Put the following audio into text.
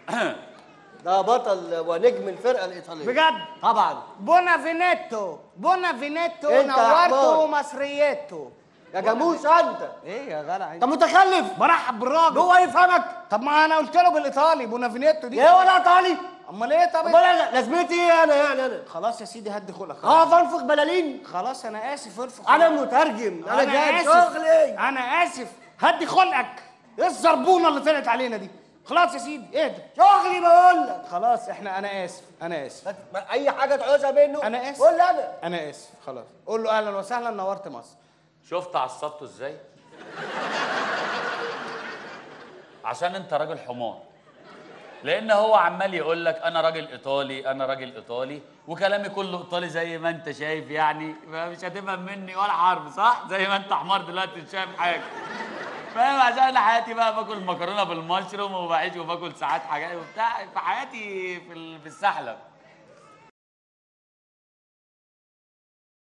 ده بطل ونجم الفرقه الايطاليه بجد طبعا بونا فينيتو بونا فينيتو انت يا نورتو حمار. مصريتو يا جاموس انت ايه يا جدع انت متخلف برحب بالراجل هو يفهمك طب ما انا قلت له بالايطالي بونا فينيتو دي ايه ولا ايطالي امال ايه طب امال انا لازمتي ايه انا يعني انا خلاص يا سيدي هدي خلقك اقف انفخ بلالين خلاص انا اسف ارفع انا خلقك. مترجم انا جاي اسف شغلي انا اسف هدي خلقك ايه الزربونه اللي طلعت علينا دي خلاص يا سيدي اهدى شغلي بقول لك خلاص احنا انا اسف انا اسف ما- اي حاجه تعوزها منه أنا آسف. قول لي انا انا اسف خلاص قول له اهلا وسهلا نورت مصر شفت عصبته ازاي؟ عشان انت راجل حمار لان هو عمال يقول لك انا راجل ايطالي انا راجل ايطالي وكلامي كله ايطالي زي ما انت شايف يعني مش هتفهم مني ولا حرف صح زي ما انت حمار دلوقتي مش فاهم حاجه فاهم عشان انا حياتي بقى باكل مكرونه بالمشروم وبعيش وباكل ساعات حاجات وبتاع في حياتي في ال- في السحلب